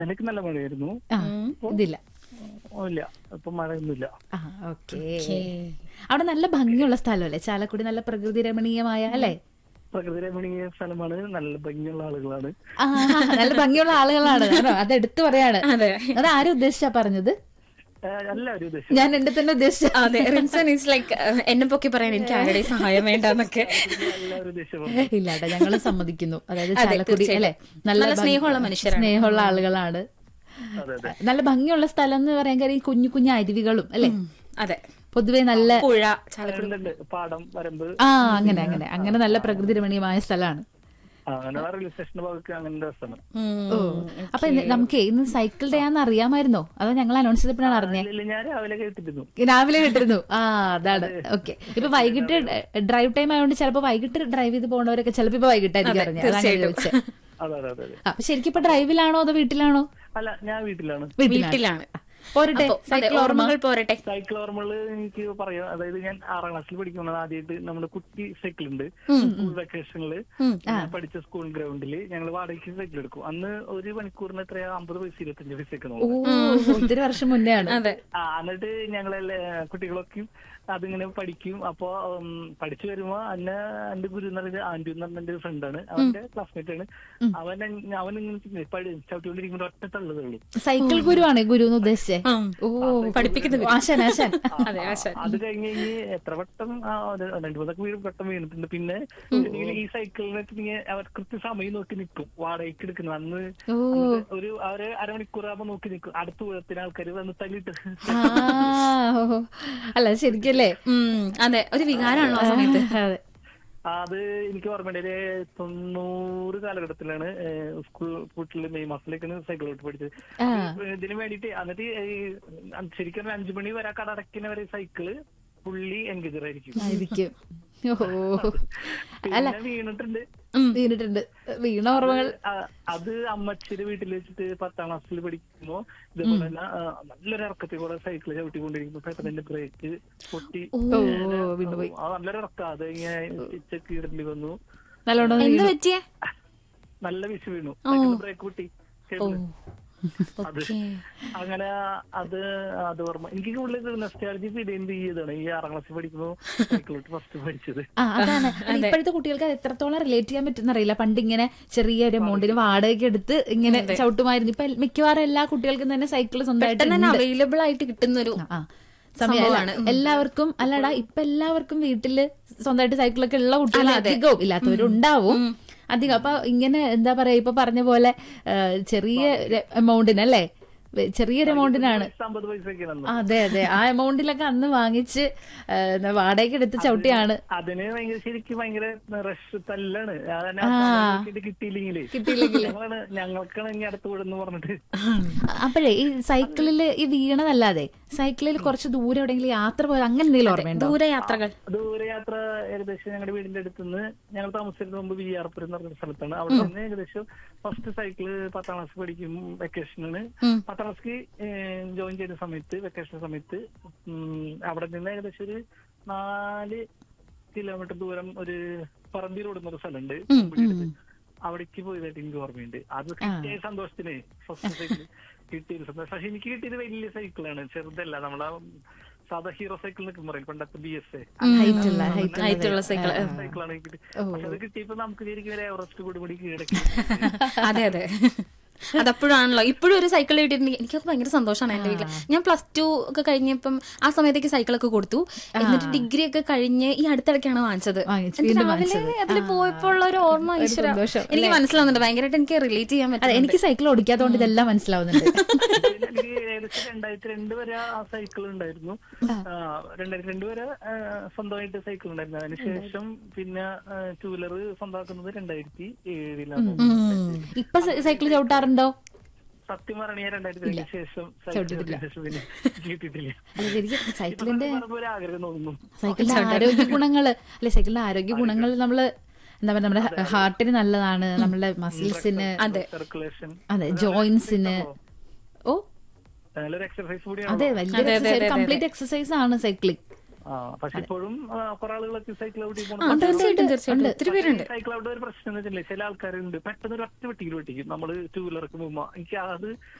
എനിക്ക് നല്ല മഴയായിരുന്നു ആ ഇതില്ല ഓ, ഇല്ല ഇപ്പൊ മഴയൊന്നുമില്ല ആ ഓക്കെ അവിടെ നല്ല ഭംഗിയുള്ള സ്ഥലമല്ലേ ചാലക്കുടി നല്ല പ്രകൃതി രമണീയമായ അല്ലേ പ്രകൃതി രമണീയ സ്ഥലമാണ് നല്ല ഭംഗിയുള്ള ആളുകളാണ് ആ നല്ല ഭംഗിയുള്ള ആളുകളാണ് കേട്ടോ. അത് എടുത്തു പറയാണ് അതെ അത് ആരും ഉദ്ദേശിച്ചാ പറഞ്ഞത് ആ, എല്ലാവരും ഉദ്ദേശിച്ചു ഞാൻ എന്റെ തന്നെ ഉദ്ദേശിച്ച അതെ റിൻസൺ ഈസ് ലൈക്ക് എന്നെ പൊക്കി പറയാൻ എനിക്ക് ആരുടെയും സഹായം വേണ്ടെന്നൊക്കെ എല്ലാവരും ഉദ്ദേശിച്ചു ഇല്ലാട്ടെ ഞങ്ങൾ സമ്മതിക്കുന്നു അതായത് അതെ, ചാലക്കുടി തീർച്ചയായും. അല്ലെ നല്ല ഭംഗി- സ്നേഹമുള്ള മനുഷ്യരാണ്. സ്നേഹമുള്ള ആളുകളാണ് അതെ അതെ നല്ല ഭംഗിയുള്ള സ്ഥലം എന്ന് പറയാൻ കാര്യം ഈ കുഞ്ഞു കുഞ്ഞു അരുവികളും അല്ലെ അതെ പൊതുവെ നല്ല പുഴ ചാലക്കുടി ഉണ്ട്, ഉണ്ട്. പാടം വരമ്പ് ആ അങ്ങനെ അങ്ങനെ അങ്ങനെ നല്ല പ്രകൃതി രമണീയമായ സ്ഥലമാണ് ആ, അങ്ങനെയുള്ള റെയിൽവേ സ്റ്റേഷന്റെ ഭാഗത്ത് അങ്ങനത്തെ സ്ഥലം ഓ അപ്പൊ ഇന്ന് നമുക്ക് ഇന്ന് സൈക്കിൾ ഡേ ആണെന്ന് അറിയാമായിരുന്നോ അതോ ഞങ്ങൾ അനൗൺസ് ചെയ്തപ്പോഴാണ് അറിഞ്ഞത് ഇല്ല, ഞാൻ രാവിലെ കേട്ടിരുന്നു രാവിലെ കിട്ടിരുന്നു ആ അതാണ് ഓക്കെ ഇപ്പൊ വൈകിട്ട് ഡ്രൈവ് ടൈം ആയതുകൊണ്ട് ചിലപ്പോ വൈകിട്ട് ഡ്രൈവ് ചെയ്ത് പോകുന്നവരൊക്കെ ചിലപ്പോ ഇപ്പൊ വൈകിട്ടായിരിക്കും അറിഞ്ഞത് അതാണ് ഞാൻ ചോദിച്ചത് അതെ അതെ അതെ അതെ അപ്പൊ ശരിക്കും ഇപ്പൊ ഡ്രൈവിലാണോ അതോ വീട്ടിലാണോ അല്ല ഞാൻ വീട്ടിലാണ് വീട്ടിലാണ് പോരട്ടെ അപ്പൊ, അതെ, സൈക്കിൾ ഓർമ്മ ഓർമ്മകൾ പോരട്ടെ സൈക്കിൾ ഓർമ്മകള് എനിക്ക് പറയാം അതായത് ഞാൻ ആറാം ക്ലാസ്സിൽ പഠിക്കുമ്പോൾ ആദ്യമായിട്ട് നമ്മുടെ കുട്ടി സൈക്കിൾ ഉണ്ട് സ്കൂൾ വെക്കേഷനില് ഞാൻ പഠിച്ച സ്കൂൾ ഗ്രൗണ്ടിൽ ഞങ്ങൾ വാടകയ്ക്ക് സൈക്കിൾ എടുക്കും അന്ന് ഒരു മണിക്കൂറിന് എത്രയാ അമ്പത് പൈസ ഇരുപത്തഞ്ച് പൈസ ഒക്കെ ഓ ഒത്തിരി വർഷം മുന്നേ ആണ് അതെ ആ എന്നിട്ട് ഞങ്ങളെല്ലാ കുട്ടികളൊക്കെ അതിങ്ങനെ പഠിക്കും അപ്പൊ ഉം, പഠിച്ചു വരുമ്പോ അന്നെ എന്റെ ഗുരു എന്ന് പറയുന്നത് ആന്റു എന്ന് പറഞ്ഞ എന്റെ ഫ്രണ്ടാണ് അവന്റെ ക്ലാസ്മേറ്റ് ആണ് അവൻ എൻ- അവൻ ഇങ്ങനെ പഠി- ചവിട്ടിക്കൊണ്ടിരിക്കുമ്പോ ഒറ്റ തള്ളുതേ ഉള്ളൂ സൈക്കിൾ ഗുരുവാണ് ഗുരു എന്ന് ഉദ്ദേശിച്ചേ ഉം. ഓ പഠിപ്പിക്കുന്ന ആശാൻ ആശാൻ അതെ ആശാൻ അത് കഴിഞ്ഞ് കഴിഞ്ഞ് എത്ര വട്ടം ആ, ഒരു രണ്ടു മൂന്നൊക്കെ വീട് വട്ടം വീണിട്ടുണ്ട് പിന്നെ എന്തെങ്കിലും ഈ സൈക്കിളിനെ അവർ കൃത്യസമയം നോക്കി നിൽക്കും വാടകയ്ക്ക് എടുക്കുന്നത് അന്ന് ഓ എന്നിട്ട് ഒരു ഒരു അരമണിക്കൂർ ആകുമ്പോ നോക്കി നിൽക്കും അടുത്ത പൂരത്തിന് ആൾക്കാർ വന്ന് തല്ലിട്ട് ആ ഓ. അല്ല ശരിക്കല്ലേ ഉം, അതെ ഒരു വികാരമാണല്ലോ ആ സമയത്ത് അതെ അത് എനിക്ക് ഓർമ്മയുണ്ട് ഒരു തൊണ്ണൂറ് കാലഘട്ടത്തിലാണ് ഏഹ്, സ്കൂൾ വീട്ടില് മെയ് മാസത്തിലേക്കാണ് സൈക്കിൾ ഓട്ട് പഠിച്ചത് ഈ ഇതിന് വേണ്ടിട്ട് എന്നിട്ട് ഈ ശരിക്കും ഒരു അഞ്ചു മണി വരെ കട അടയ്ക്കുന്ന വരെ സൈക്കിള് ഫുള്ളി എൻഗേജർ ആയിരിക്കും ആയിരിക്കും ഓ പിന്നെ വീണിട്ടുണ്ട് വീണിട്ടുണ്ട് വീണ ഓർമ്മകൾ ആ, അത് അമ്മച്ചിയുടെ വീട്ടിൽ വെച്ചിട്ട് പത്താം ക്ലാസ്സിൽ പഠിക്കുമ്പോ ഇതേപോലെ തന്നെ ആ, നല്ലൊരു ഇറക്കത്തിൽ കൂടെ സൈക്കിൾ ചവിട്ടിക്കൊണ്ടിരിക്കുമ്പോ പെട്ടെന്ന് എന്റെ ബ്രേക്ക് പൊട്ടി ഓ വീണുപോയി ആ നല്ലൊരു ഇറക്കം അത് ഇങ്ങനെ സ്റ്റിച്ചൊക്കെ ഇടേണ്ടി വന്നു നല്ലോണം എന്ത് പറ്റിയേ നല്ല വിശു വീണു ബ്രേക്ക് പൊട്ടി അത് അങ്ങനെ അത് അത് ഓർമ്മ എനിക്ക് കൂടുതൽ നെസ്റ്റാലജി ഫീൽ ചെയ്യുന്നത് ഈ ഇതാണ് ഈ ആറാം ക്ലാസ്സിൽ പഠിക്കുമ്പോ സൈക്കിളോട്ട് ഫസ്റ്റ് പഠിച്ചത് ആ അതാണ് അത് ഇപ്പോഴത്തെ കുട്ടികൾക്ക് അത് എത്രത്തോളം റിലേറ്റ് ചെയ്യാൻ പറ്റുന്ന അറിയില്ല പണ്ട് ഇങ്ങനെ ചെറിയ ഒരു എമൗണ്ടിന് വാടകയ്ക്ക് എടുത്ത് ഇങ്ങനെ ചവിട്ടുമായിരുന്നു ഇപ്പൊ മിക്കവാറും എല്ലാ കുട്ടികൾക്കും തന്നെ സൈക്കിൾ സ്വന്തമായിട്ട് പെട്ടെന്ന് തന്നെ ഉണ്ട്. അവൈലബിൾ ആയിട്ട് കിട്ടുന്ന ഒരു ആ സമയമാണ് എല്ലാവർക്കും അല്ലടാ ഇപ്പൊ എല്ലാവർക്കും വീട്ടില് സ്വന്തമായിട്ട് സൈക്കിളൊക്കെ ഉള്ള കുട്ടികൾ അധികവും ഇല്ലാത്തവരും ഉണ്ടാവും അധികം അപ്പൊ ഇങ്ങനെ എന്താ പറയാ ഇപ്പൊ പറഞ്ഞ പോലെ ആ, ചെറിയ എമൗണ്ടിന് അല്ലേ വെ- ചെറിയൊരു എമൗണ്ടിനാണ് അമ്പത് പൈസയൊക്കെയാണ് അന്ന്. അതെ അതെ ആ എമൗണ്ടിലൊക്കെ അന്ന് വാങ്ങിച്ച് ആ, എന്താ വാടകയ്ക്ക് എടുത്ത് ചവിട്ടിയാണ് അതിന് ഭയങ്കര ശരിക്കും ഭയങ്കര റഷ് തല്ലാണ് അതന്നെ കിട്ടിയില്ലെങ്കിലേ കിട്ടിയില്ലെങ്കിൽ ഞങ്ങളാണ് ഞങ്ങൾക്കാണ് ഇനി അടുത്ത് വിടുന്ന് പറഞ്ഞിട്ട് അപ്പോഴേ ഈ സൈക്കിളിൽ ഈ വീണതല്ലാതെ സൈക്കിളിൽ കുറച്ച് ദൂരെ എവിടെയെങ്കിലും യാത്ര പോയത് അങ്ങനെ എന്തെങ്കിലും ഓർമ്മയുണ്ടോ ദൂരയാത്രകൾ ദൂരയാത്ര ഏകദേശം ഞങ്ങളുടെ വീടിന്റെ അടുത്തുനിന്ന് ഞങ്ങൾ താമസിച്ചിരുന്ന മുമ്പ് വി ആർ പുരം എന്ന് പറഞ്ഞ സ്ഥലത്താണ് അവിടെ നിന്ന് ഏകദേശം ഫസ്റ്റ് സൈക്കിള് പത്താം ക്ലാസ് പഠിക്കും വെക്കേഷനാണ് പത്താം ക്ലാസ്സിക്ക് ജോയിൻ ചെയ്ത സമയത്ത് വെക്കേഷൻ സമയത്ത് ഉം, അവിടെ നിന്ന് ഏകദേശം ഒരു നാല് കിലോമീറ്റർ ദൂരം ഒരു പറമ്പി റോഡ് എന്നൊരു സ്ഥലമുണ്ട് കുമ്പിടിയടുത്ത്. അവിടേക്ക് പോയതായിട്ട് എനിക്ക് ഓർമ്മയുണ്ട് അത് കിട്ടിയ സന്തോഷത്തിന് ഫസ്റ്റ് സൈക്കിൾ കിട്ടിയൊരു സന്തോഷം പക്ഷെ എനിക്ക് കിട്ടിയത് വലിയ സൈക്കിളാണ് ചെറുതല്ല നമ്മളെ സാധാ ഹീറോ സൈക്കിൾ എന്നൊക്കെ പറയും പണ്ടത്തെ ബി എസ് എ ഹൈറ്റുള്ള ഹൈറ്റ് ആയിട്ടുള്ള സൈക്കിൾ സൈക്കിളാണ് എനിക്ക് കിട്ടിയത് പക്ഷെ അത് കിട്ടിയപ്പോ നമുക്ക് ശരിക്കും ഒരു എവറസ്റ്റ് കൂടി കൂടി കീഴടക്കി അതെ അതെ അതപ്പോഴാണല്ലോ ഇപ്പോഴും ഒരു സൈക്കിൾ കിട്ടിയിട്ടുണ്ടെങ്കിൽ എനിക്കൊക്കെ ഭയങ്കര സന്തോഷമാണ് എന്റെ വീട്ടിൽ ഞാൻ പ്ലസ് ടു ഒക്കെ കഴിഞ്ഞപ്പം ആ സമയത്തേക്ക് സൈക്കിളൊക്കെ കൊടുത്തു എന്നിട്ട് ഡിഗ്രി ഒക്കെ കഴിഞ്ഞ് ഈ അടുത്തിടയ്ക്കാണ് വാങ്ങിച്ചത് വാങ്ങിച്ചു, എന്നിട്ട് വീണ്ടും രാവിലെ വാങ്ങിച്ചത്. അതിൽ പോയപ്പോ ഉള്ള ഒരു ഓർമ്മ ഈശ്വരാ. സന്തോഷം, എനിക്ക് മനസ്സിലാവുന്നുണ്ട് ഭയങ്കരമായിട്ട് എനിക്ക് റിലേറ്റ് ചെയ്യാൻ അതെ പറ്റും എനിക്ക് സൈക്കിൾ ഓടിക്കാത്തതുകൊണ്ട് ഇതെല്ലാം മനസ്സിലാവുന്നുണ്ട് പിന്നെ എനിക്ക് ഏകദേശം രണ്ടായിരത്തി രണ്ട് വരെ ആ സൈക്കിൾ ഉണ്ടായിരുന്നു ആ, രണ്ടായിരത്തി രണ്ട് വരെ ആ, സ്വന്തമായിട്ട് സൈക്കിൾ ഉണ്ടായിരുന്നു അതിനുശേഷം പിന്നെ ടൂ വീലർ സ്വന്തമാക്കുന്നത് രണ്ടായിരത്തി ഏഴിലാണ് ഇപ്പൊ സൈക്കിൾ ചവിട്ടാറുണ്ടോ സത്യം പറഞ്ഞ രണ്ടായിരത്തി രണ്ടിന് ശേഷം സൈക്കിൾ ചവിട്ടിയ ശേഷം പിന്നെ കിട്ടിയിട്ടില്ല അല്ല ശരിക്കും സൈക്കിളിന്റെ പറയുമ്പോ ഒരു ആഗ്രഹം തോന്നുന്നു സൈക്കിളിന്റെ ആരോഗ്യ ഗുണങ്ങള് അല്ലെ സൈക്കിളിന്റെ ആരോഗ്യ ഗുണങ്ങൾ നമ്മള് എന്താ പറയുക നമ്മുടെ ഹാർട്ടിന് നല്ലതാണ് നമ്മുടെ മസിൽസിന് സർക്കുലേഷൻ അതെ ജോയിന്റ്സിന് ഓ നല്ലൊരു എക്സർസൈസ് കൂടിയാണ് അതെ വലിയ കംപ്ലീറ്റ് എക്സസൈസ് ആണ് സൈക്ലിംഗ് ആ പക്ഷെ ഇപ്പോഴും ആ, കുറെ ആളുകളൊക്കെ സൈക്കിൾ ഔട്ടി ആ തീർച്ചയായിട്ടും തീർച്ചയായിട്ടും ഒത്തിരി പേരുണ്ട് സൈക്കിൾ ഔട്ട് ഒരു പ്രശ്നം എന്ന് വെച്ചില്ലേ ചില ആൾക്കാരുണ്ട് പെട്ടെന്ന് ഒരു ഒറ്റ വെട്ടിയിൽ വെട്ടിക്കും നമ്മള് ടൂ വീലർക്ക് പോകുമ്പോ എനിക്ക് അത്